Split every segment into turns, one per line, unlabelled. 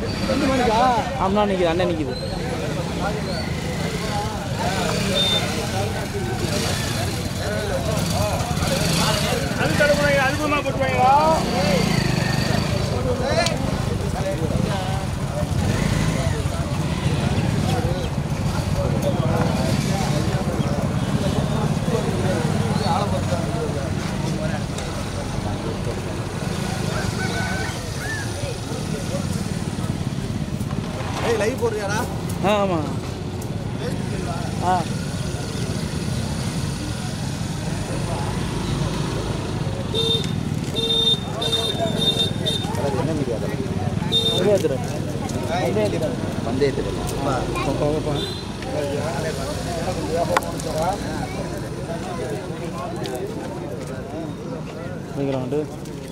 அண்ணா நிற்கிது அண்ணன் நிற்கிது
அது தடுப்புறாங்க அனுபவமா போட்டுவாங்களா
ஏய் லைவ் போடுறியாடா
ஆ ஆமாம் ஆ
என்ன மீடியா
பந்தயத்தில்
பந்தயத்தில்
சீக்கிரம் வந்து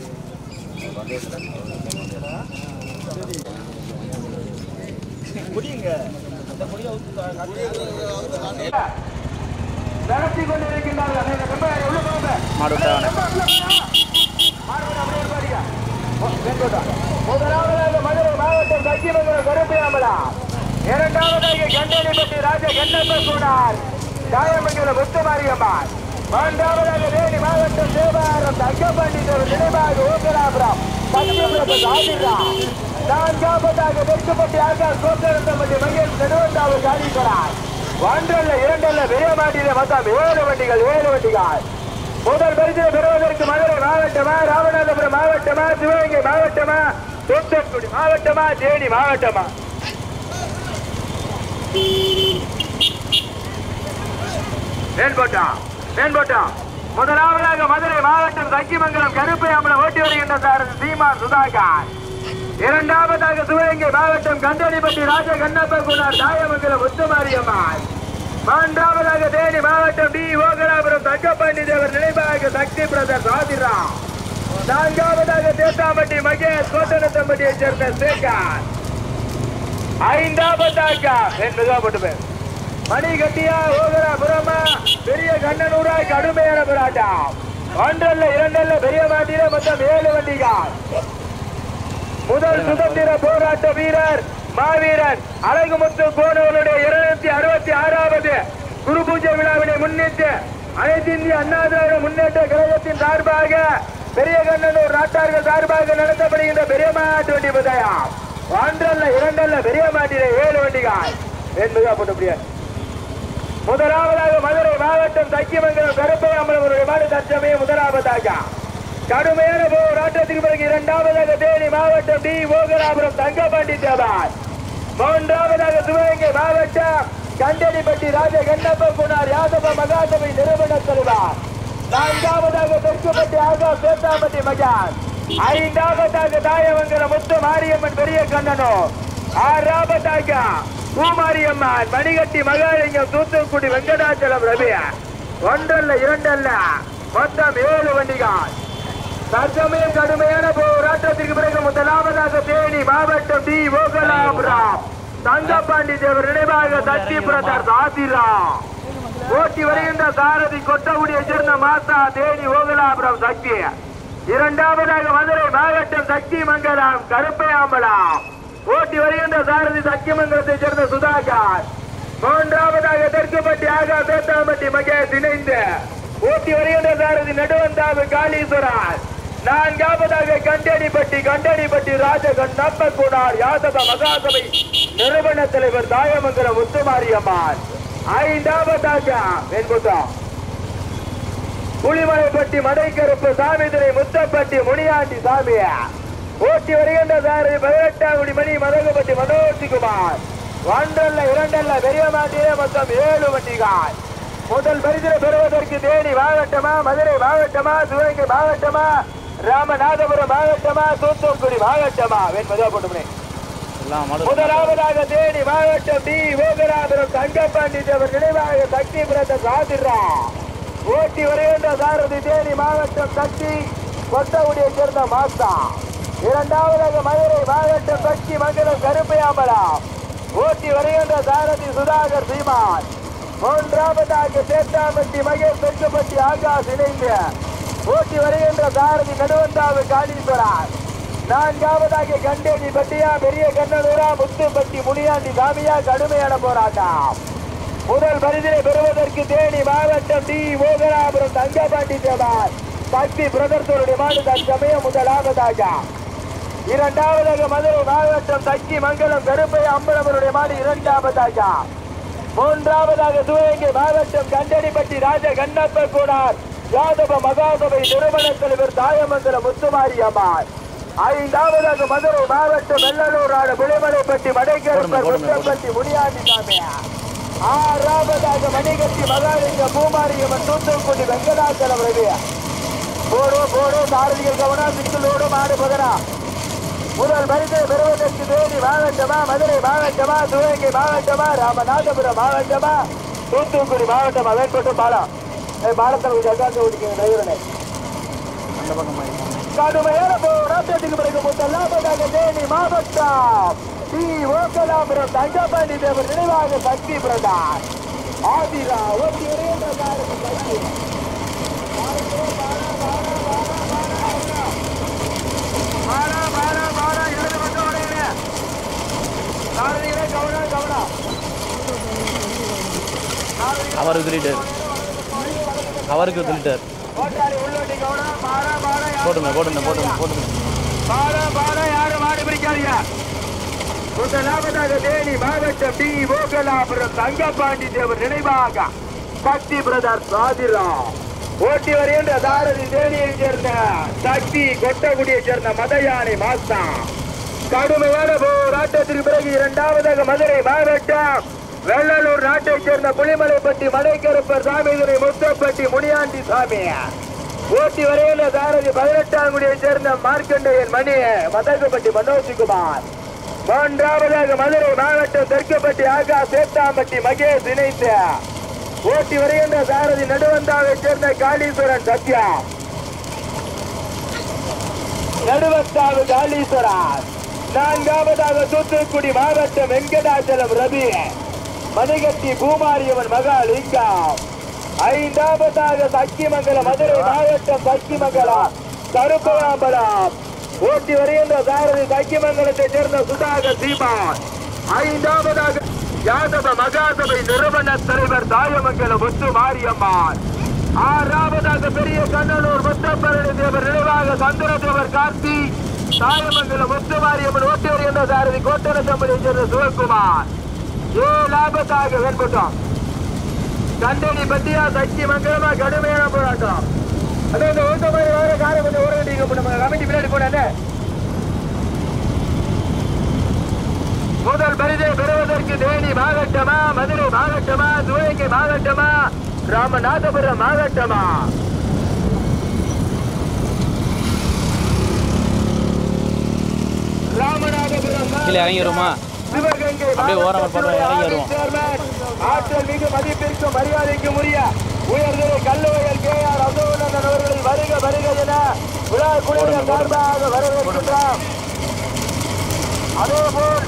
நடத்தி கொண்டிருக்கின்றார்கள் அந்த ரொம்ப உள்ள போங்க
மாடு விட்டாங்க
முதலாவதாக மதுரை மாவட்டம் சத்தியமங்கலம் கருப்பையாமலா இரண்டாவதாக கண்டனிப்பட்டி ராஜ கண்ணப்ப சூடார் தாயமங்கலம் முத்துமாரியம்மாள் மூன்றாவதாக தேனி மாவட்டம் தேவாரம் தங்கப்பாண்டி தேவர் நினைவாக ஓகலாபுரம் சத்தியமங்கலம் ஆதிரா நான்காவதாக தெற்குப்பட்டி ஆகாஷ் கோத்தரத்தம்பட்டி மகேஷ் நெடுவந்தாவு காளீஸ்வரர் ஒன்றல்ல இரண்டல்ல பெரிய மாட்டிலே மொத்தம் ஏழு வண்டிகள் ஏழு வண்டிகள் முதல் பரிசு பெறுவதற்கு மதுரை மாவட்டமா ராமநாதபுரம் மாவட்டமா சிவகங்கை மாவட்டமா தூத்துக்குடி மாவட்டமா தேனி மாவட்டமா மேன்போட்டா மேன்போட்டா முதலாவதாக மதுரை மாவட்டம் சக்கிமங்கலம் கருப்பை அம்பலம் ஓட்டி வருகின்ற சார் சீமான் சுதாகர் இரண்டாவதாக சிவகங்கை மாவட்டம் கண்டனிப்பட்டி ராஜ கண்ணப்ப குமார் தாயமங்கலம் முத்துமாரியம்மாள் மூன்றாவதாக தேனி மாவட்டம் டி ஓகலாபுரம் தங்கப்பாண்டி தேவர் நினைவாக சக்தி பிரதர் ஆதிரா நான்காவதாக தேத்தாம்பட்டி மகேஷ் கோட்டனத்தம்பட்டியைச் சேர்ந்த சேகர் ஐந்தாவதாக என் மிகப்பட்டு பேர் மணி கட்டியா ஓகரா புறமா பெரிய கண்ணனூரா கடுமையான போராட்டம் ஒன்றல்ல இரண்டல்ல பெரிய மாட்டில மொத்தம் ஏழு வண்டிகள் முதல் சுதந்திர போராட்ட வீரர் மாவீரன் அழகுமுத்து கோணவனுடைய இருநூத்தி அறுபத்தி ஆறாவது குரு பூஜை விழாவினை முன்னிட்டு அனைத்து இந்திய அண்ணா திராவிட முன்னேற்ற கழகத்தின் சார்பாக பெரிய கண்ணனூர் நாட்டார்கள் சார்பாக நடத்தப்படுகின்ற பெரிய மாட்டு வண்டி பதாயம் ஒன்றல்ல இரண்டல்ல பெரிய மாட்டிலே ஏழு வண்டிகள் என்பதா போட்ட முடியாது முதலாவதாக மதுரை மாவட்டம் சக்கியமங்கலம் கருப்பையாமலம் ஒரு விமான தற்சமய முதலாவதாக கடுமையான போராட்டத்திற்கு பிறகு இரண்டாவதாக தேனி மாவட்டம் டி ஓகராபுரம் தங்கபாண்டி தேவார் மூன்றாவதாக சிவகங்கை மாவட்டம் கண்டனிப்பட்டி ராஜ கண்ணப்ப குணார் யாதவ மகாசபை நிறுவன தலைவர் நான்காவதாக தெற்குப்பட்டி ஆகா சேத்தாம்பட்டி மகான் ஐந்தாவதாக தாயவங்கர முத்து மாரியம்மன் பெரிய கண்ணனோ ஆறாவதாக பூமாரியம்மன் மணிகட்டி மகாலிங்கம் தூத்துக்குடி வெங்கடாச்சலம் ரவி ஒன்றல்ல இரண்டல்ல மொத்தம் ஏழு வண்டிகள் தற்சமயம் கடுமையான போராட்டத்திற்கு பிறகு முதலாவதாக தேனி மாவட்டம் டி ஓகலாபுரம் தங்கப்பாண்டி தேவர் நினைவாக சக்தி பிரதர் சாதிரா ஓட்டி வருகின்ற சாரதி கொட்டகுடியை சேர்ந்த மாத்தா தேனி ஓகலாபுரம் சக்தி இரண்டாவதாக மதுரை மாவட்டம் சக்தி மங்கலம் கருப்பையாம்பலம் ஓட்டி வருகின்ற சாரதி சக்கியமங்கலத்தை சேர்ந்த சுதாகர் மூன்றாவதாக தெற்குப்பட்டி ஆகா சேத்தாம்பட்டி மகேஷ் இணைந்து ஊட்டி வருகின்ற சாரதி நடுவந்தாவு காளீஸ்வரர் நான்காவதாக கண்டடிப்பட்டி கண்டடிப்பட்டி ராஜகன் நம்பக்கூடார் யாதவ மகாசபை நிறுவன தலைவர் தாயமங்கலம் முத்துமாரியம்மாள் ஐந்தாவதாக வெண்புத்தம் புலிமலைப்பட்டி மடைக்கருப்பு சாமிதுரை முத்தப்பட்டி முனியாண்டி சாமிய ஓட்டி வருகின்ற சாரதி பதினெட்டாங்குடி மணி மதகுப்பட்டி மனோஜ்குமார் ஒன்றல்ல இரண்டல்ல பெரிய மாட்டிலே மொத்தம் ஏழு வண்டிகள் முதல் பரிசு பெறுவதற்கு தேனி மாவட்டமா மதுரை மாவட்டமா சிவகங்கை மாவட்டமா ராமநாதபுரம் மாவட்டமா தூத்துக்குடி மாவட்டமா வெண்பதா போட்டு
எல்லாம் மாடு
முதலாவதாக தேனி மாவட்டம் டி ஓகராபுரம் தங்கப்பாண்டி தேவர் நினைவாக சக்தி பிரத சாதிரா ஓட்டி வருகின்ற சாரதி தேனி மாவட்டம் சக்தி கொத்தகுடியை சேர்ந்த மாஸ்தா இரண்டாவதாக மதுரை மாவட்டம் சக்தி மங்கலம் கருப்பையாமலம் ஓட்டி வருகின்ற சாரதி சுதாகர் சீமான் மூன்றாவதாக சேத்தாம்பட்டி மகேஷ் தெற்குப்பட்டி ஆகாஷ் இணைந்து ஓட்டி வருகின்ற சாரதி நடுவந்தாவு காளீஸ்வரர் நான்காவதாக கண்டேடி பட்டியா பெரிய கண்ணனூரா முத்துப்பட்டி முனியாண்டி சாமியா கடுமையான போராட்டம் முதல் பரிதினை பெறுவதற்கு தேனி மாவட்டம் டி ஓகராபுரம் தங்கபாண்டி தேவார் சக்தி பிரதர்சனுடைய மாடு தற்சமயம் முதலாவதாக இரண்டாவதாக மதுரை மாவட்டம் தக்கி மங்கலம் கருப்பை அம்பலவருடைய மாடு இரண்டாவதாக மூன்றாவதாக சிவகங்கை மாவட்டம் கண்டடிப்பட்டி ராஜ கண்ணப்ப கூடார் யாதவ மகாசபை நிறுவன தலைவர் தாயமங்கல முத்துமாரி அம்மாள் ஐந்தாவதாக மதுரை மாவட்டம் வெள்ளலூர் நாடு புலிமலைப்பட்டி மடைக்கருப்பர்
போடுங்க, போடுங்க,
முத்தப்பட்டி முனியாண்டி சாமியார் ஆறாவதாக மணிகட்டி மகாலிங்க பூமாரியம்மன் தூத்துக்குடி வெங்கடாச்சலம் ரவி போடு போடு சாரதிகள் கவனம் சிக்கலோடு மாடு பகரா முதல் பரிசை பெறுவதற்கு தேனி மாவட்டமா மதுரை மாவட்டமா சிவகங்கை மாவட்டமா ராமநாதபுரம் மாவட்டமா தூத்துக்குடி மாவட்டமா வேட்பட்டு பாலம் ஏய், பாலத்தை கொஞ்சம் அக்காந்து ஓடிக்கங்க டிரைவரனே
அந்த பக்கம் போயிருக்கோம்
கடுமையான போராட்டத்துக்கு பிறகு முதலாவதாக தேனி மாவட்டம் டி ஓகலாபுரம் தங்கபாண்டி தேவர் நினைவாக சக்தி பிரதான் ஆதிரா ஓட்டி ஒரே பிரகாரம் சக்தி மாறா மாறா மாறா இடது பக்கம் உடையுங்க சாரதிகளே கவனம் கவனம்
அவருக்கு சொல்லிட்டார் அவருக்கு சொல்லிட்டார்
ஓட்டாரி உள்ளோட்டி கவனம் மாறா மாறா யாரும்
போட்டுங்க போட்டுங்க போட்டுங்க போட்டுங்க
பாடா பாடா யாரும் மாடு பிடிக்காதீங்க முதலாவதாக தேனி மாவட்டம் டி ஓகலாபுரம் தங்கப்பாண்டி தேவர் நினைவாக சக்தி பிரதர் சாதிரா ஓட்டி வருகின்ற தாரதி தேனியை சேர்ந்த சக்தி கொட்டகுடியை சேர்ந்த மதயானை மாஸ்தா கடுமையான போராட்டத்திற்கு பிறகு இரண்டாவதாக மதுரை மாவட்டம் வெள்ளலூர் நாட்டைச் சேர்ந்த புலிமலைப்பட்டி மலைக்கருப்பர் சாமிதுரை முத்தப்பட்டி முனியாண்டி சாமி ஓட்டி வரையில தாரதி பதினெட்டாம் குடியை சேர்ந்த மார்க்கண்டையன் மணி மதகுப்பட்டி மனோஜ்குமார் மூன்றாவதாக மதுரை மாவட்டம் தெற்குப்பட்டி ஆகா சேத்தாம்பட்டி மகேஷ் இணைத்து ஓட்டி வருகின்ற சாரதி நடுவந்தாவை சேர்ந்த காளீஸ்வரன் சத்யா நடுவத்தாவு காளீஸ்வரன் நான்காவதாக தூத்துக்குடி மாவட்டம் வெங்கடாச்சலம் ரவி மணிகட்டி பூமாரியவன் மகாலிங்கம் ஐந்தாவதாக சக்கிமங்கலம் மதுரை மாவட்டம் சக்கிமங்கலம் கருப்பராம்பலம் ஓட்டி வருகின்ற சாரதி சக்கிமங்கலத்தை சேர்ந்த சுதாகர் சீமான் ஐந்தாவதாக யாதவ மகாசபை நிறுவன தலைவர் தாயமங்கலம் முத்து மாரியம்மாள் ஆறாவதாக பெரிய கண்ணனூர் முத்தப்பரணி தேவர் நினைவாக சந்திரதேவர் கார்த்தி தாயமங்கலம் முத்து மாரியம்மன் ஓட்டி வருகின்ற சாரதி கோட்டன தம்பதியை சேர்ந்த சிவகுமார் ஏழாவதாக வெண்பட்டோம் கண்டனி பத்தியா சக்தி மங்கலமா கடுமையான போராட்டம் அது இந்த ஓட்ட மாதிரி வர காரை கொஞ்சம் ஓட வேண்டிய நம்ம கமிட்டி பின்னாடி போனானே முதல் பரிதை பெறுவதற்கு தேனி மாவட்டமா மதுரை மாவட்டமா சிவகங்கை மாவட்டமா ராமநாதபுரம் மாவட்டமா ராமநாதபுரம்
கீழே இறங்கி வருமா
சிவகங்கை
அப்படியே ஓரமா போடுறோம், இறங்கி வருவோம்.
சேர்மன், ஆற்றல் மிகு மதிப்பிற்கும் மரியாதைக்கும் உரிய உயர்திரு கல்லூரியல் கே ஆர் அசோகநந்தன் அவர்களின் வருக வருக என விழா குழுவினர் சார்பாக வரவேற்கின்றோம் அதேபோல்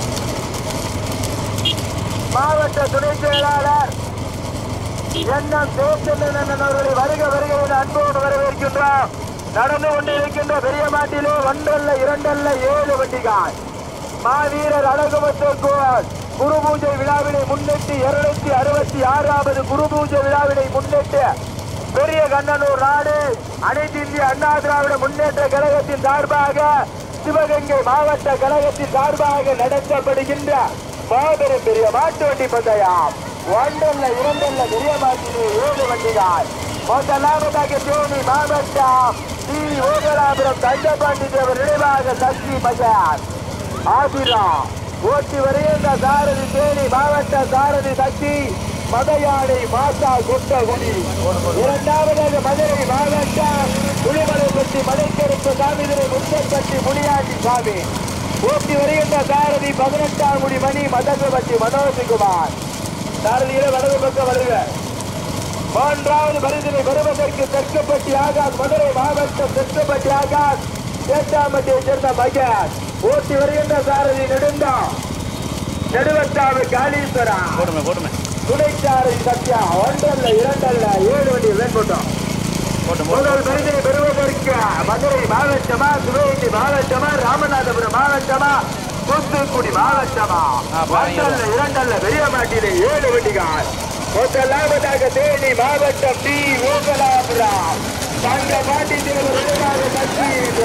மாவட்ட துணை செயலாளர் எண்ணம் சேத்தன் அவர்களை வருக வருக என அன்போடு வரவேற்கின்றோம் நடந்து கொண்டிருக்கின்ற பெரிய மாட்டிலே ஒன்றல்ல இரண்டல்ல ஏழு வண்டிகள் மாவீரர் அழகுமத்தோர் குரு பூஜை விழாவினை முன்னிட்டு இருநூத்தி அறுபத்தி ஆறாவது குரு பூஜை விழாவினை முன்னிட்டு பெரிய கண்ணனூர் நாடு அனைத்து இந்திய அண்ணா திராவிட முன்னேற்ற கழகத்தின் சார்பாக சிவகங்கை மாவட்ட கழகத்தின் சார்பாக நடத்தப்படுகின்ற மாபெரும் பெரிய மாட்டு வண்டி பந்தயம் ஒன்றல்ல இரண்டல்ல பெரிய மாட்டிலே ஏழு வண்டிகள் முதலாவதாக தேனி மாவட்டம் டி ஓகலாபுரம் தண்டபாண்டி தேவர் நினைவாக சக்தி பஜார் ஆதிரா ஓட்டி வருகின்ற சாரதி தேனி மாவட்ட சாரதி சக்தி மதையானை மாதா குட்டகுடி இரண்டாவதாக மதுரை மாவட்டம் புலிமலைப்பட்டி மலைக்கருப்பு சாமிதுரை முத்தப்பட்டி முனியாண்டி சாமி ஓட்டி வருகின்ற சாரதி பதினெட்டாம் குடி மணி மதகுபட்டி மனோஜ்குமார் சாரதியிலே வலது பக்கம் வருக மூன்றாவது பரிசினை பெறுவதற்கு தெற்குப்பட்டி ஆகாஷ் மதுரை மாவட்டம் தெற்குப்பட்டி ஆகாஷ் சேட்டாம்பட்டியை சேர்ந்த மகன் ஓட்டி வருகின்ற சாரதி நெடுந்தா நெடுவத்தாவு காளீஸ்வரா
போட்டுமே போட்டுமே
துணை சாரதி சத்யா ஒன்றல்ல இரண்டல்ல ஏழு வண்டி வேண்பட்டோம்
போட்டு
முதல் விருதை பெறுவதற்கு மதுரை மாவட்டமா சிவகங்கை மாவட்டமா ராமநாதபுரம் மாவட்டமா தூத்துக்குடி மாவட்டமா
ஆ, பாருங்க.
ஒன்றல்ல இரண்டல்ல பெரிய மாட்டிலே ஏழு வண்டிகள் முதலாவதாக தேனி மாவட்டம் டி ஓகலாபுரம் தங்க பாட்டி தேவர் விரைவாக கட்சி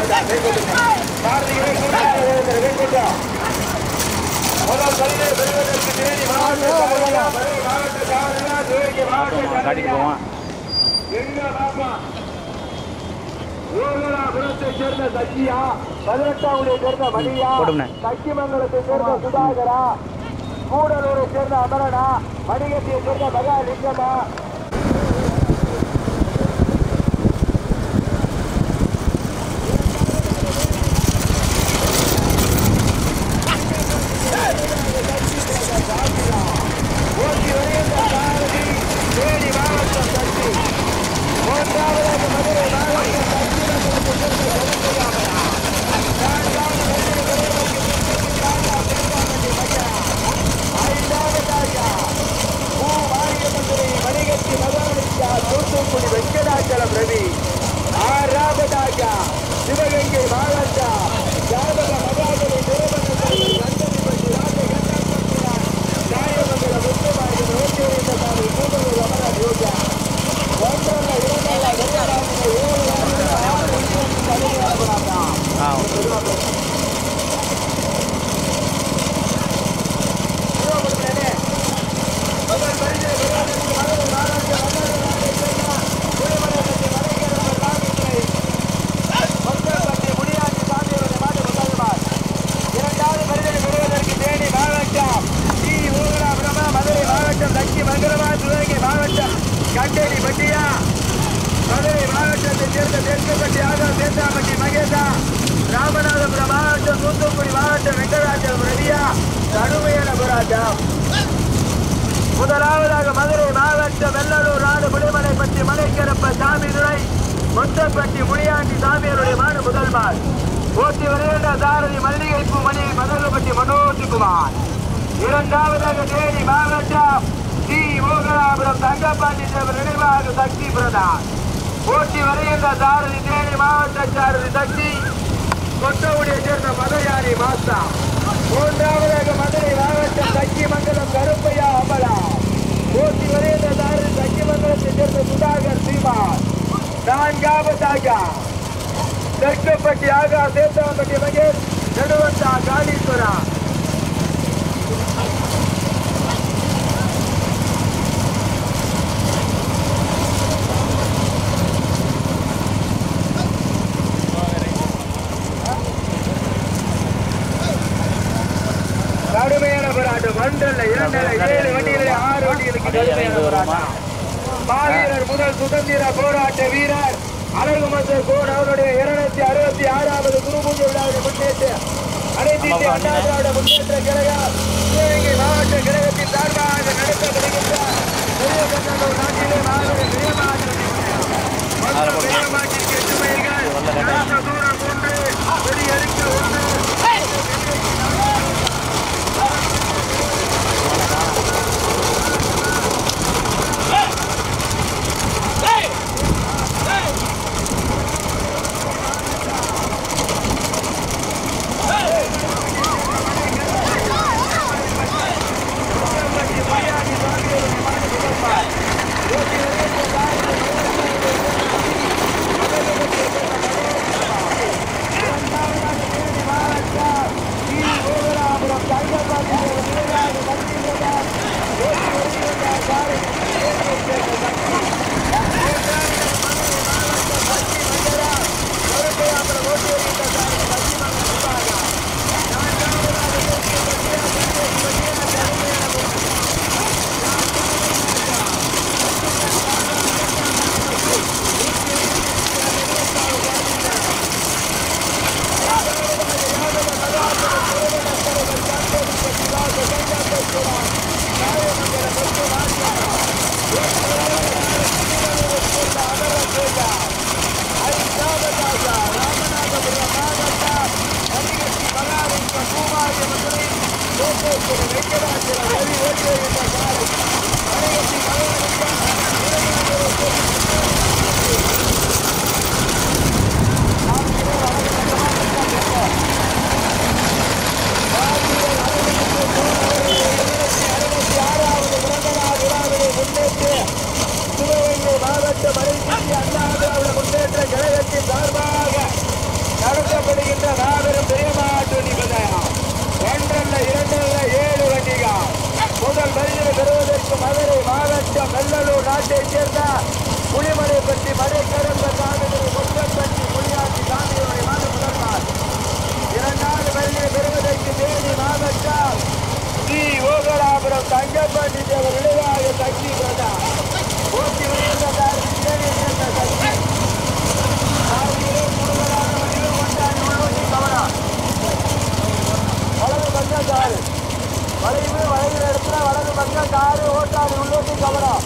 முதல் பரிதை பெறுவதற்கு தேனி மாவட்டம் மதுரை மாவட்ட காவலர் சிவகங்கை மாவட்ட
காட்டிட்டு போவான்
எங்க பாப்பா ஊர்வலாபுரத்தை சேர்ந்த சச்சியா பதினெட்டாவுடைய சேர்ந்த மணியா
போடும்ண்ணே.
சக்கிமங்கலத்தை சேர்ந்த சுதாகரா கூடலூரை சேர்ந்த அமரனா மணிகட்டியை சேர்ந்த மகாலிங்கமா ஓட்டி வருகின்ற சாரதி தேனி மாவட்டம் சச்சி மூன்றாவதாக மதுரை மாவட்டம் தூத்துக்குடி வெங்கடாச்சலம் ரவி ஆறாவதாக சிவகங்கை மாவட்டம் ஜாதக மகாபலி நிறுவனங்கள் கந்தனிப்பட்டி ராஜகண்ணா காயமங்கல முத்துமாரி நோக்கியிருந்த சாமி கூடலூர் அமர யோகா ஒன்றல்ல இரண்டல்ல வெங்கடாச்சல ஏழு ஆறு பதினேழு
ஆ
கண்டேரி பட்டியா மதுரை மாவட்டத்தைச் சேர்ந்த தெற்குப்பட்டி ஆதம் சேத்தாப்பட்டி மகேசா ராமநாதபுரம் மாவட்டம் தூத்துக்குடி மாவட்டம் வெங்கடாச்சலம் ரவியா கடுமையான போராட்டம் முதலாவதாக மதுரை மாவட்டம் வெள்ளலூர் நாடு புலிமலைப்பட்டி மலைக்கரப்ப சாமி துறை முத்தப்பட்டி முனியாண்டி சாமியாருடைய மாடு முதல் மாள் போட்டி வருகின்ற சாரதி மல்லிகைப்பூ மணி மதகுப்பட்டி மனோஜ்குமார் இரண்டாவதாக தேனி மாவட்டம் டி மோகனாபுரம் தங்கப்பாண்டி தேவர் நினைவாக சக்தி பிரதான் போட்டி வருகின்ற சாரதி தேனி மாவட்ட சாரதி சக்தி கொட்டவுடைய சேர்ந்த மதுரையாணி மாஸ்டா மூன்றாவதாக மதுரை மாவட்டம் சக்கிமங்கலம் கருப்பையா அமலா போட்டி வருகின்ற சாரதி சக்கிமங்கலத்தை சேர்ந்த சுதாகர் சீமான் நான்காவதாக தெற்குப்பட்டி ஆகா சேத்தாம்பட்டி மகேஷ் நடுவந்தா காளீஸ்வரா கடுமையான போராட்டம் ஒன்றல்ல இரண்டல்ல ஏழு வண்டிகளில் ஆறு வண்டிகளுக்கு கடுமையான போராட்டம் மாவீரர் முதல் சுதந்திர போராட்ட வீரர் அழகு மசர் கோன் அவருடைய இருநூத்தி அறுபத்தி ஆறாவது குரு பூஜை விழாவை முன்னேற்று அனைத்து இந்திய அண்ணா திராவிட முன்னேற்ற கழகம் சிவகங்கை மாவட்ட கழகத்தின் சார்பாக நடத்தப்படுகின்ற பெரிய கண்ணனூர் நாட்டிலே மாபெரும் வீரமாற்றம் மொத்த வீரமாற்றிற்கு எட்டு மைல்கள் நடந்த தூரம் ஒன்று பெரிய அறிக்கை ஒன்று செகண்ட் ஆறு ஓட்டாடி உள்ளோட்டி கவனம்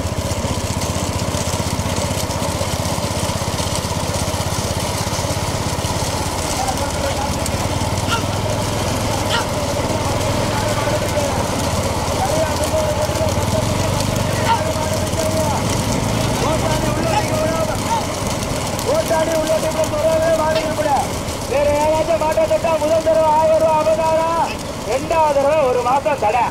ஓட்டாடி உள்ளோட்டி சொல்லவே மாறிக்கப்பட வேற யாராச்சும் மாட்ட தொட்டா முதல் தடவை ஆயிரம் ரூபாய் ஐம்பதாயிரம் ரெண்டாவது தடவை ஒரு மாசம் தடை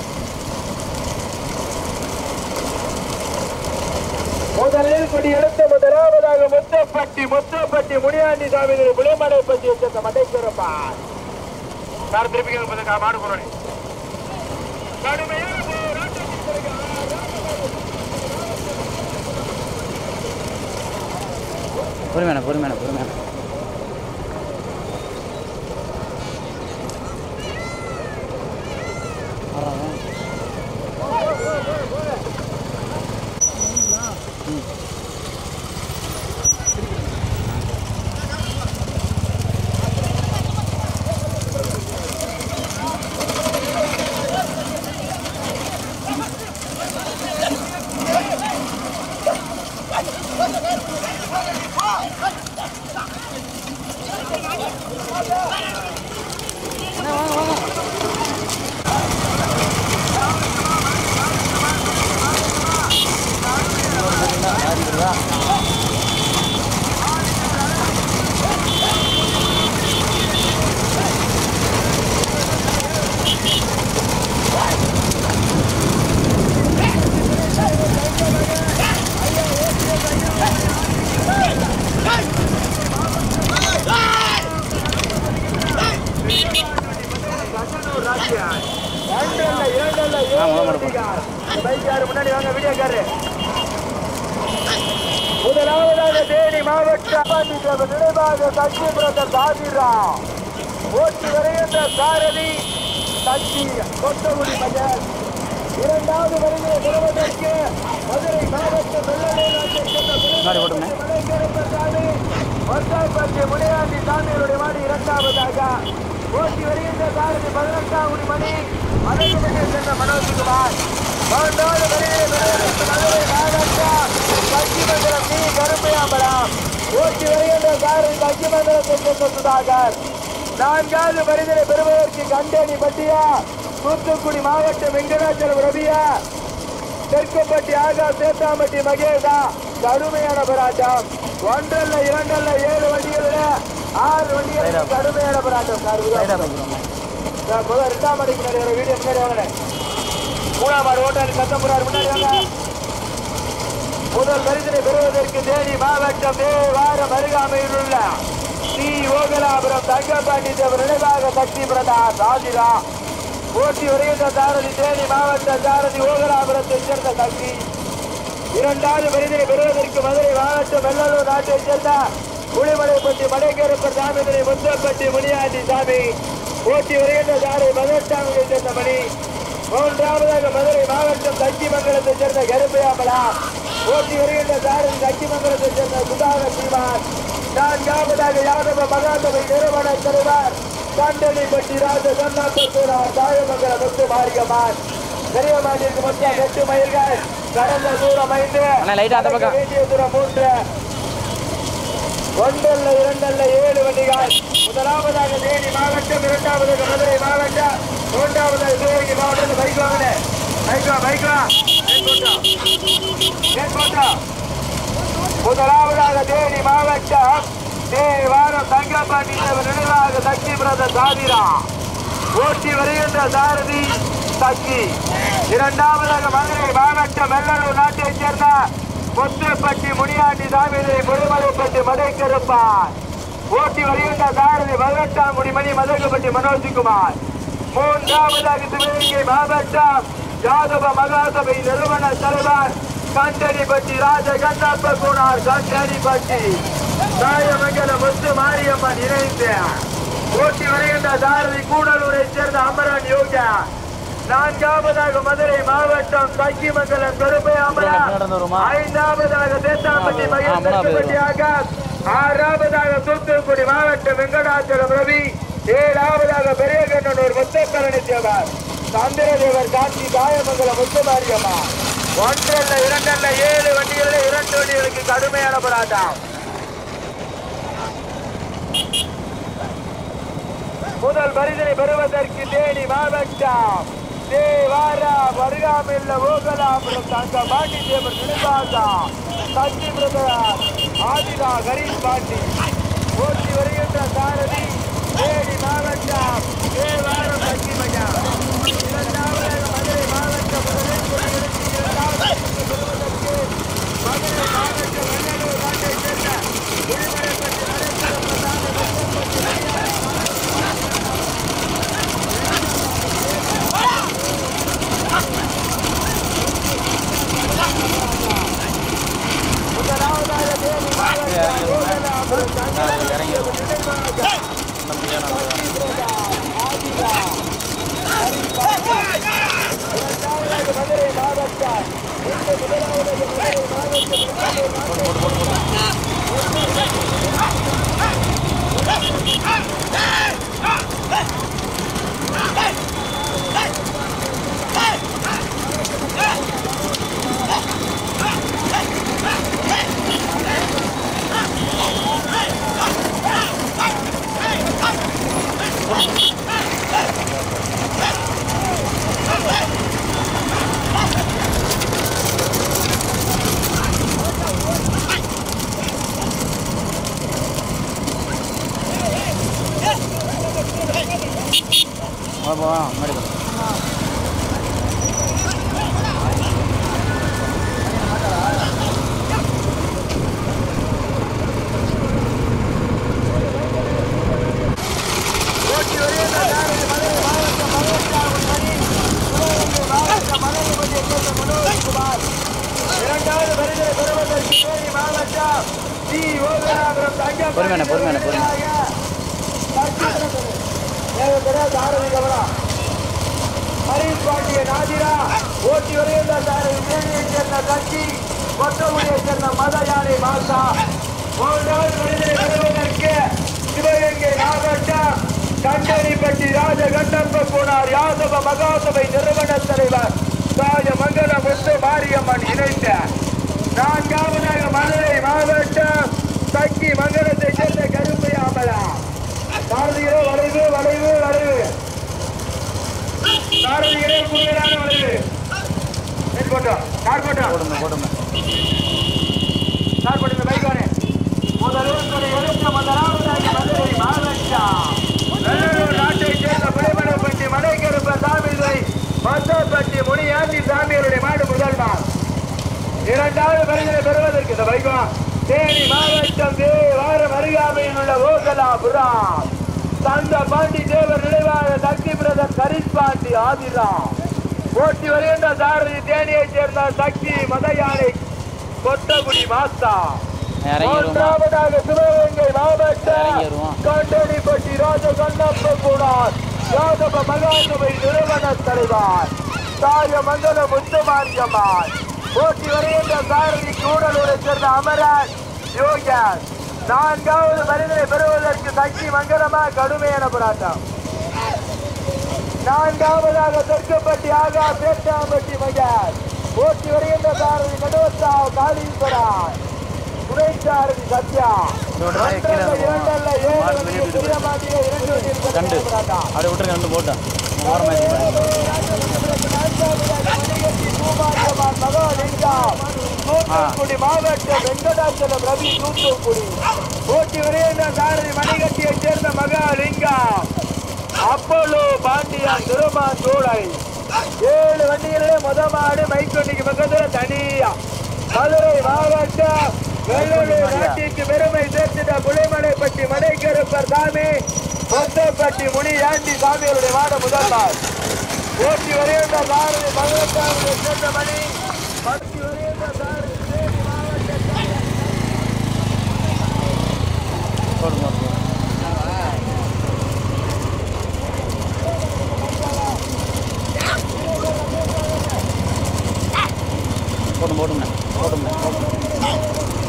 முதலில் கொடி எடுத்த முதலாவதாக முத்தப்பட்டி முத்தப்பட்டி முனியாண்டி சாமி புலிமலை பற்றி வச்சிருந்த மட்டைக்கிறப்பா சார் திருப்பி கேட்க மாடு போறேன் கடுமையான போராட்டத்திற்கு
பொறுமையான பொறுமையான பொறுமையான
ஒன்றல்ல, இரண்டல்ல, ஏழு
ஆ, முதல் மாடு
வெற்றிக்கார். பைக்காரு முன்னாடி வாங்க வீடியோக்காரு முதலாவதாக தேனி மாவட்ட அப்பாட்டி தேவர் நினைவாக சத்தியபுரத்தை சாதிரா ஓட்டி வருகின்ற சாரதி சக்தி கொத்தகுடி மகன் இரண்டாவது வருகிற பெறுவதற்கு மதுரை மாவட்ட
முன்னாடி போட்டுங்க.
வெள்ளலை முனியாண்டி சாமியுடைய மாடி இரண்டாவதாக ஓட்டி வருகின்ற சாரதி பதினெட்டாம் குடி மணி அழகுமணி சென்ற மனோஜ்குமார் மூன்றாவது வருகிற பெறுவதற்கு மதுரை மாவட்டம் கட்சிமங்கலம் டி கருப்பையாம்பலம் ஓட்டி வருகின்ற சாரதி கட்சிமங்கலத்தை சேர்ந்த சுதாகர் நான்காவது பரிதினை பெறுவதற்கு கண்டேனி பட்டியா தூத்துக்குடி மாவட்டம் வெங்கடாச்சலம் ரவியா தெற்குப்பட்டி ஆகா சேத்தாம்பட்டி மகேஷா கடுமையான போராட்டம் ஒன்றல்ல இரண்டல்ல ஏழு வண்டிகளில் ஆறு வண்டிகளில் கடுமையான போராட்டம் சார்
சைடாக
இதுதான்.
பார்க்குறோம்
சார், முதல் ரெண்டாம் மணிக்கு முன்னாடி வர வீடியோ முன்னாடி வாங்கினேன் மூணாம் ஆறு ஓட்டாளி சத்தம் போறாரு முன்னாடி வாங்க முதல் பரிசனை பெறுவதற்கு தேனி மாவட்டம் வாரம் அருகாமையில் உள்ள ஸ்ரீ ஓகலாபுரம் தங்கப்பாண்டி தேவர் நினைவாக சக்தி பிரதாஸ் ஆதிரா போட்டி வருகின்ற சாரதி தேனி மாவட்ட சாரதி ஓகலாபுரத்தை சேர்ந்த சக்தி இரண்டாவது பரிசனை பெறுவதற்கு மதுரை மாவட்டம் வெள்ளலூர் நாட்டைச் சேர்ந்த புலிமலைப்பட்டி மடைக்கேறப்பர் சாமிகளை முத்தப்பட்டி முனியாண்டி சாமி போட்டி வருகின்ற சாரதி பதினெட்டாம் சேர்ந்த மணி மூன்றாவதாக மதுரை மாவட்டம் தச்சிமங்கலத்தைச் சேர்ந்த கருப்பையாமலா போட்டி வருகின்ற சாரதி தச்சிமங்கலத்தைச் சேர்ந்த சுதாகர் சீமான் நான்காவதாக யாதவ மகாதவை நிறுவன தலைவர் கண்டனிப்பட்டி ராஜ கண்ணாத்தூரார் தாயமங்கல முத்து மாரியம்மான் பெரிய மாட்டிற்கு மொத்தம் எட்டு மைல்கள் கடந்த தூரம் ஐந்து
அண்ணா, light ஆ அந்த பக்கம்.
வேண்டிய தூரம் மூன்று ஒன்றல்ல இரண்டல்ல ஏழு வண்டிகள் முதலாவதாக தேனி மாவட்டம் இரண்டாவதாக மதுரை மாவட்டம் மூன்றாவதாக சிவகங்கை மாவட்டம் பைக் வாங்கின பைக்கா பைக்கா முதலாவதாக தேனி மாவட்டம் தேவாரம் தங்கப்பாண்டி தேவர் நினைவாக சக்தி பிரதர் சாதிரா ஓட்டி வருகின்ற சாரதி சக்தி இரண்டாவதாக மதுரை மாவட்டம் வெள்ளலூர் நாட்டைச் சேர்ந்த முத்துப்பட்டி முனியாண்டி சாமியை முழுமலைப்பட்டி மதைக்கருப்பார் ஓட்டி வருகின்ற சாரதி பதினெட்டாம் குடிமணி மதகுப்பட்டி மனோஜ்குமார் மூன்றாவதாக சிவகங்கை மாவட்டம் யாதவ மகாசபை நிறுவன தலைவர் கண்டனிப்பட்டி ராஜ கண்ணப்ப குணார் கண்டனிப்பட்டி தாயமங்கல முத்து மாரியம்மன் இணைந்து ஓட்டி வருகின்ற சாரதி கூடலூரை சேர்ந்த அமரன் யோகா நான்காவதாக மதுரை மாவட்டம் தக்கிமங்கலம் கருப்பை அமரன்
நடந்து வருமா?
ஐந்தாவதாக தேத்தாம்பட்டி
ஆ, மூணாவது
மகேந்திரப்பட்டி ஆகாஷ் ஆறாவதாக தூத்துக்குடி மாவட்டம் வெங்கடாச்சலம் ரவி ஏழாவதாக பெரியகண்ணனூர் முத்தக்கரணி தேவர் சந்திரதேவர் காட்சி காயமங்கல முத்துமாரியம்மா ஒன்றல்ல இரண்டல்ல ஏழு வண்டிகளில் இரண்டு வண்டிகளுக்கு கடுமையான போராட்டம் முதல் பரிசனை பெறுவதற்கு தேனி மாவட்டம் தேவாரா வருகாமில்ல ஓகலாபுரம் தங்க பாண்டி தேவர் நினைவாசா சச்சி பிரதர் ஆதிரா கரீஷ் பாண்டி ஓட்டி வருகின்ற சாரதி தேனி மாவட்டம் தேவாரம் சச்சி மையா இரண்டாவதாக மதுரை மாவட்டம் முதலில் கொடியெடுத்து இரண்டாவது பரிசு பெறுவதற்கு மதுரை மாவட்டம் வெள்ளலூர் நாட்டை சேர்ந்த குடிமரைப்பட்டி நரேந்திர பிரசாத் முதலாவதாக தேனி மாவட்டம் ஓகலாபுரம் தங்க
இறங்கி
நினைவாசா மதுரை மாவட்டம் இந்த முதலாவது மதுரை மாவட்டம்
வா வா முன்னாடி வா.
ஓட்டி வருகின்ற சாரதி மதுரை மாவட்டம் மதுரைக்காவல் மணி சிவகங்கை மாவட்டம் மதுரைபதியை சேர்ந்த மனோஜ்குமார் இரண்டாவது பரிசை பெறுவதற்கு தேனி மாவட்டம் டி ஓகனாபுரம் தங்கம்
பொறுமையான, பொறுமையான, பொறுமையான.
சாரதி கவனம் ஹரீஷ் பாண்டிய நாதிரா ஓட்டி வருகின்ற சாரதி தேனியைச் சேர்ந்த கட்சி கொத்தகுடியைச் சேர்ந்த மத யானை மாசா மூன்றாவது பரிசை பெறுவதற்கு சிவகங்கை மாவட்டம் கண்டனிப்பட்டி ராஜகண்டப்ப போனார் யாதவ மகாசபை நிறுவன தலைவர் ராஜ மங்கள முத்து மாரியம்மன் இணைந்த நான்காவதாக மதுரை மாவட்டம் சக்கி மங்கலத்தை சேர்ந்த கருப்பையாமலா சாரதிகளே வளைவு வளைவு வளைவு சாரதிகளே கூடுதலான வளைவு நெட் போட்டோம் கார் போட்டோம்
போடுங்க போடுங்க
ஸ்டார்ட் பண்ணுங்க பைக் வானே முதல்வருடைய எழுத்த முதலாவதாக மதுரை மாவட்டம் வெள்ளலூர் நாட்டை சேர்ந்த புலிமலைப்பட்டி மலைக்கருப்ப சாமிதுரை மத்தப்பட்டி முனியாண்டி சாமியருடைய மாடு முதல் நாள் இரண்டாவது பரிசனை பெறுவதற்கு இந்த பைக்கா தேனி மாவட்டம் தேவாரம் அருகாமையில் உள்ள ஓகலாபுரம் தந்த பாண்டி தேவர் நினைவாக சக்தி பிரதர் கரிஷ் பாண்டி ஆதிராம் ஓட்டி வருகின்ற சாரதி தேனியைச் சேர்ந்த சக்தி மதயானை கொத்தகுடி மாஸ்தா
இறங்கி வருவோமா
மூன்றாவதாக சிவகங்கை மாவட்டம்
இறங்கி வருவோம்.
கண்டனிப்பட்டி ராஜ கண்ணப்ப கூடார் யாதவ மகாசபை நிறுவன தலைவர் தாய மங்கல முத்துமாரியம்மாள் போட்டி வருகின்ற சாரதி கூடலூரை சேர்ந்த அமரன் யோகன் நான்காவது மனிதனை பெறுவதற்கு சக்தி மங்கலமா கடுமையான போராட்டம் நான்காவதாக தெற்குப்பட்டி ஆகா பேட்டாம்பட்டி மகன் போட்டி வருகின்ற சாரதி நடுவத்தாவ் காளீஸ்வரர் துணை சாரதி சத்யா
இதோட தான் கீழே
ஒன்றல்ல,
இருக்கும்.
இரண்டல்ல, ஏழு
மாடு
வண்டிகள்
வெளியே
பெரிய மாட்டிலே இரண்டு வண்டிகள்
ரெண்டு
கடுமையான போராட்டம்.
அப்படியே விட்டுருங்க ரெண்டு போட்டேன் ஓரமாக
தூத்துக்குடி மாவட்டம் வெங்கடாச்சலம் ரவி தூத்துக்குடி போட்டி வருகின்ற சாரதி மணிகட்டியைச் சேர்ந்த மகாலிங்கம் அப்போலோ பாண்டியான் திருமான் சூளை ஏழு வண்டிகளிலே முத மாடு மைக்கொண்டிக்கு பக்கத்துல தனியா மதுரை மாவட்டம் வெள்ளலூர் நாட்டிற்கு பெருமை சேர்த்துட்ட புலிமலைப்பட்டி மடைக்கருப்பர் சாமி கொத்தப்பட்டி முனி ஆண்டி சாமிகளுடைய மாட முதல் நாள் ஓட்டி வருகின்ற சாரதி மதுரத்தாவுடைய சேர்ந்த மணி பத்தி வருகின்ற சாரதி தேனி மாவட்டத்தில்
போடுங்க போடுங்க. போடும் போடுங்க போடுங்க போடுங்க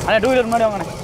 அண்ணா டூ வீலர் முன்னாடி வாங்கண்ணே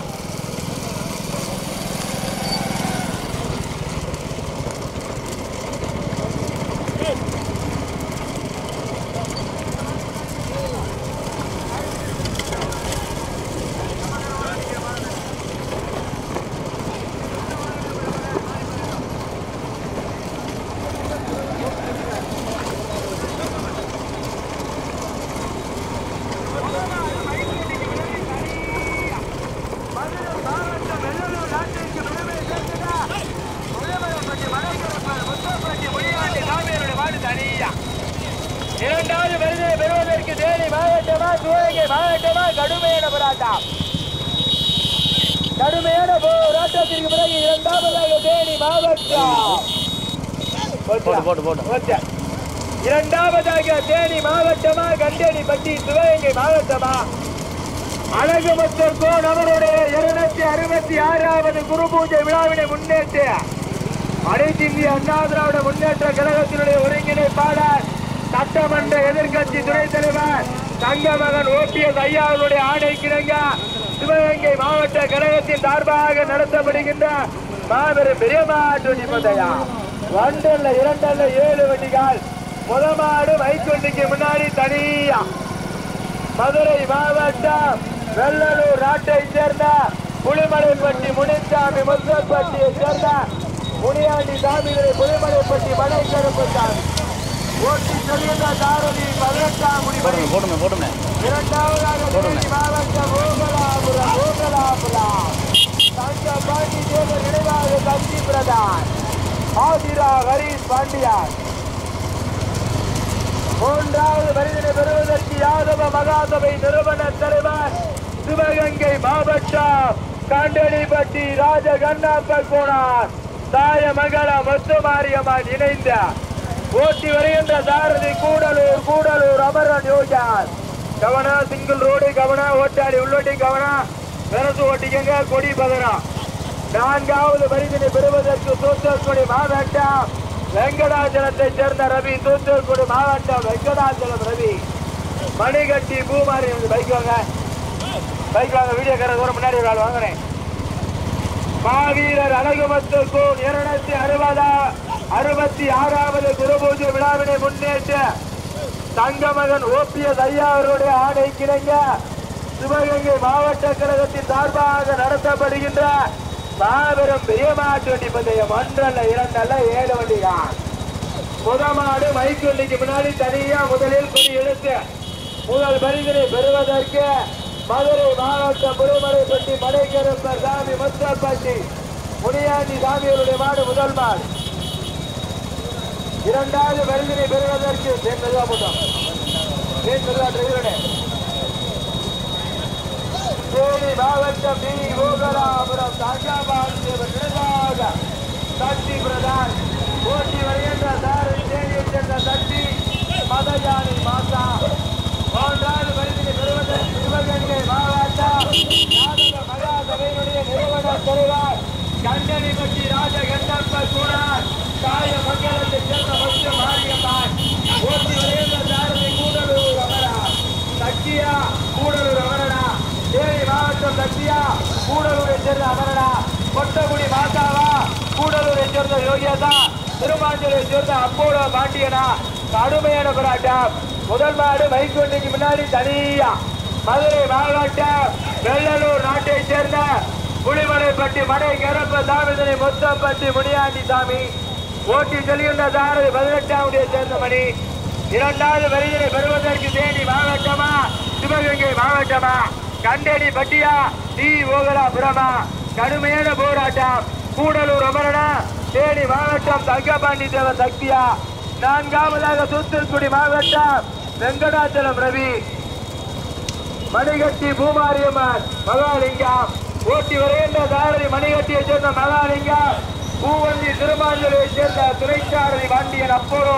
இரண்டாவது விருதை பெறுவதற்கு தேனி மாவட்டமா சிவகங்கை மாவட்டமா கடுமையான போராட்டம் கடுமையான போராட்டத்திற்கு பிறகு இரண்டாவதாக தேனி மாவட்டம்
போட்டு போட்டு போட்டு
ஓகே. இரண்டாவதாக தேனி மாவட்டமா கண்டேனி பட்டி சிவகங்கை மாவட்டமா அழகு மக்கள் அவருடைய இருநூத்தி அறுபத்தி ஆறாவது குரு பூஜை விழாவினை முன்னேற்று அனைத்து இந்திய அண்ணா திராவிட முன்னேற்ற கழகத்தினுடைய ஒருங்கிணைப்பாளர் சட்டமன்ற எதிர்க்கட்சி துணைத் தலைவர் தங்க மகன் ஓபிஎஸ் ஐயா அவருடைய ஆணை கிணங்க சிவகங்கை மாவட்ட கழகத்தின் சார்பாக நடத்தப்படுகின்ற மாபெரும் பெரியமாட்டு நிபந்தயா ஒன்றல்ல இரண்டல்ல ஏழு வண்டிகள் முதமாடு மைக்கொண்டிக்கு முன்னாடி தனியா மதுரை மாவட்டம் வெள்ளலூர் நாட்டை சேர்ந்த புலிமலைப்பட்டி முனிசாமி முத்தப்பட்டியை சேர்ந்த முனியாண்டி சாமிகளை புலிமலைப்பட்டி மலை கருப்பத்தான் ஓட்டி செல்கின்ற தாரணி பதினெட்டாம் முடிவரை
போட்டுமே போட்டுமே போட்டுமே
இரண்டாவதாக தேனி மாவட்டம் ஓகலாபுரம் ஓகலாபுரம் தங்க பாண்டி தேவர் நினைவாக தந்தி பிரதான் ஆதிரா ஹரீஷ் பாண்டியார் மூன்றாவது மனிதனை பெறுவதற்கு யாதவ மகாசபை நிறுவன தலைவர் சிவகங்கை மாவட்டம் காண்டடிப்பட்டி ராஜ கண்ணாப்பர் போனார் தாய மகள முத்துமாரியம்மன் இணைந்த ஓட்டி வருகின்ற சாரதி கூடலூர் கூடலூர் அமரன் யோகார் கவனா சிங்கிள் ரோடு கவனா ஓட்டாடி உள்ளோட்டி கவனா வெரசு ஓட்டிக்கங்க கொடி பதனம் நான்காவது மனிதனை பெறுவதற்கு தூத்துக்குடி மாவட்டம் வெங்கடாச்சலத்தை சேர்ந்த ரவி தூத்துக்குடி மாவட்டம் வெங்கடாச்சலம் ரவி மணிகட்டி பூமாரி பைக் வாங்க பைக் வாங்க வீடியோ கார தூரம் முன்னாடி ஒரு ஆள் வாங்குறேன் மாவீரர் அழகுமத்துக்கும் இருநூத்தி அறுபதா அறுபத்தி ஆறாவது குருபூஜை விழாவினை முன்னேற்ற தங்கமகன் ஓபிஎஸ் ஐயா அவருடைய ஆணை கிணங்க சிவகங்கை மாவட்ட கழகத்தின் சார்பாக நடத்தப்படுகின்ற மாபெரும் பெரியமாட்டு வண்டி பந்தயம் ஒன்றல்ல இரண்டல்ல ஏழு வண்டிதான் முதமாடு மைக்கு வண்டிக்கு முன்னாடி தனியா முதலில் கொடி எடுத்து முதல் பரிதினை பெறுவதற்கு மதுரை மாவட்டம் புதுமலைப்பட்டி மலைக்கருப்பர் சாமி முத்தப்பட்டி முனியாண்டி சாமிகளுடைய மாடு முதல் மாடு இரண்டாவது பரிதினை பெறுவதற்கு தேன் மெதுவா போட்டோம் தேன் மெதுவா டிரைவருடைய தேனி மாவட்டம் டி கோகலாபுரம் தங்கபால் தேவர் நினைவாக சக்தி பிரதான் போட்டி வருகின்ற சாரி தேனியை சேர்ந்த சக்தி மதயானி மாதா மூன்றாவது பரிதினை பெறுவதற்கு சிவகங்கை மாவட்டம் நாடக மகாசபையினுடைய நிறுவன தலைவர் கண்டனிப்பட்டி ராஜ கண்டப்ப கூடார் காய மங்கலத்தை சேர்ந்த மத்திய மாரியம்மான் போட்டி வருகின்ற சாரதி கூடலூர் அமரா சக்தியா கூடலூர் அமரனா தேனி மாவட்டம் சக்தியா கூடலூரை சேர்ந்த அமரனா கொட்டகுடி மாதாவா கூடலூரை சேர்ந்த யோகியதா திருமாஞ்சலை சேர்ந்த அப்போலோ பாண்டியனா கடுமையான போராட்டம் முதல் மாடு மைக்கொண்டிக்கு முன்னாடி தனியா மதுரை மாவட்டம் வெள்ளலூர் நாட்டை சேர்ந்த புலிமலைப்பட்டி மடை கரப்ப சாமிதனை மொத்தப்பட்டி முனியாண்டி சாமி ஓட்டி செல்கின்ற சாரதி பதினெட்டாம் சேர்ந்த மணி இரண்டாவது வரிகளை பெறுவதற்கு தேனி மாவட்டமா சிவகங்கை மாவட்டமா கண்டடி பட்டியா டி ஓகலாபுரமா கடுமையான போராட்டம் கூடலூர் அமரனா தேனி மாவட்டம் தங்கபாண்டி தேவன் சக்தியா நான்காவதாக தூத்துக்குடி மாவட்டம் வெங்கடாச்சலம் ரவி மணிகட்டி பூமாரியம்மன் மகாலிங்கம் ஓட்டி வருகின்ற சாரதி மணிகட்டியை சேர்ந்த மகாலிங்கம் பூவந்தி திருமாஞ்சலியை சேர்ந்த துணைச்சாரதி பாண்டியன் அப்போலோ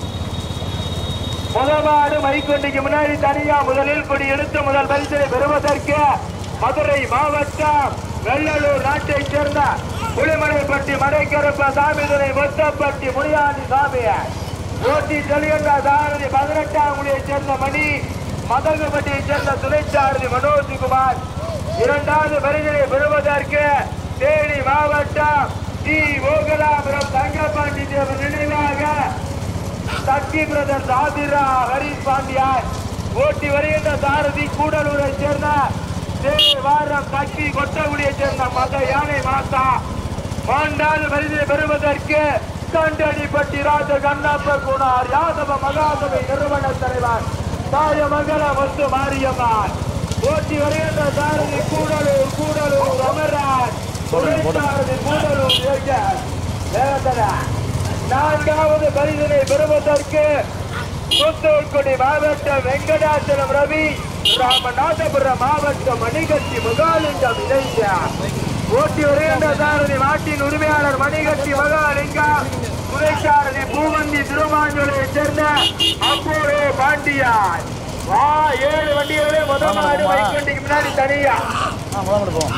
முதலாடு மைக்கொண்டிக்கு முன்னாடி தனியா முதலில் கொடி எடுத்து முதல் பரிசனை பெறுவதற்கு மதுரை மாவட்டம் வெள்ளலூர் நாட்டை சேர்ந்த புலிமலைப்பட்டி மடைக்கருப்ப சாமிதுரை மொத்தப்பட்டி முனியாண்டி சாமி ஓட்டி செல்கின்ற சாரதி பதினெட்டாம் குடியை சேர்ந்த மணி மதகுப்பட்டியை சேர்ந்த துணைச்சாரதி மனோஜ்குமார் இரண்டாவது பரிசனை பெறுவதற்கு தேனி மாவட்டம் டி ஓகலாபுரம் தங்கப்பாண்டி தேவர் நினைவாக சக்தி பிரதர் ஆதிரா ஹரிஷ் பாண்டியார் ஓட்டி வருகின்ற சாரதி கூடலூரை சேர்ந்த தேவாரம் சக்தி கொட்டகுடியை சேர்ந்த மத யானை மாசா மாண்டால் பரிசை பெறுவதற்கு கண்டடிப்பட்டி ராஜ கண்ணப்ப குணார் யாதவ மகாசபை நிறுவன தலைவர் தாய மங்கள முத்து மாரியம்மான் ஓட்டி வருகின்ற சாரதி கூடலூர் கூடலூர் அமர்ராஜ்
போடுங்க, போடுங்க.
சாரதி கூடலூர் ஏஜர் வேதனை நான்காவது பரிசனை பெறுவதற்கு தூத்துக்குடி மாவட்டம் வெங்கடாச்சலம் ரவி ராமநாதபுரம் மாவட்டம் மணிகட்சி முகாலிங்கம் இணைந்த ஓட்டி வருகின்ற சாரதி நாட்டின் உரிமையாளர் மணிகட்சி மகாலிங்கம் துணைச்சாரதி பூவந்தி திருமாஞ்சோலையை சேர்ந்த அப்போரோ பாண்டியார் வா ஏழு வண்டிகளே முதல் மாடு வைக்கண்டிக்கு முன்னாடி தனியா
ஆ முதல் போவோம்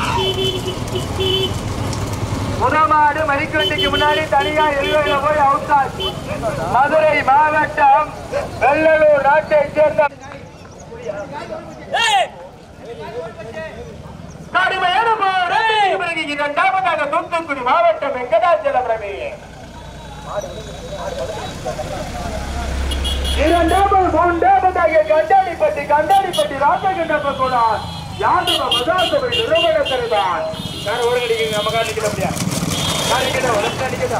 முதமாடு மணிக்கண்டிக்கு முன்னாடி தனியா எல்லையில போய் அவுத்தாச்சு மதுரை மாவட்டம் வெள்ளலூர் நாட்டை சேர்ந்த கடுமையான போராட்டத்திற்கு பிறகு இரண்டாவதாக தூத்துக்குடி மாவட்டம் வெங்கடாச்சலம் ரவி இரண்டாவது மூன்றாவதாக கண்டாடிப்பட்டி கண்டாடிப்பட்டி ராஜகண்டப்ப கூட யாதவ மதாசபை நிறுவன தலைவர் நான் ஒரு கடிக்க நம்ம காட்டிக்கிட்ட முடியா காட்டிக்கிட்ட ஒரு கடிக்கதா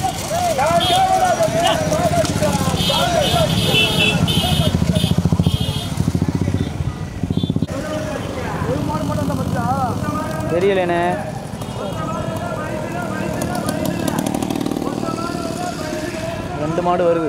தெரியலண்ணே ரெண்டு மாடு வருது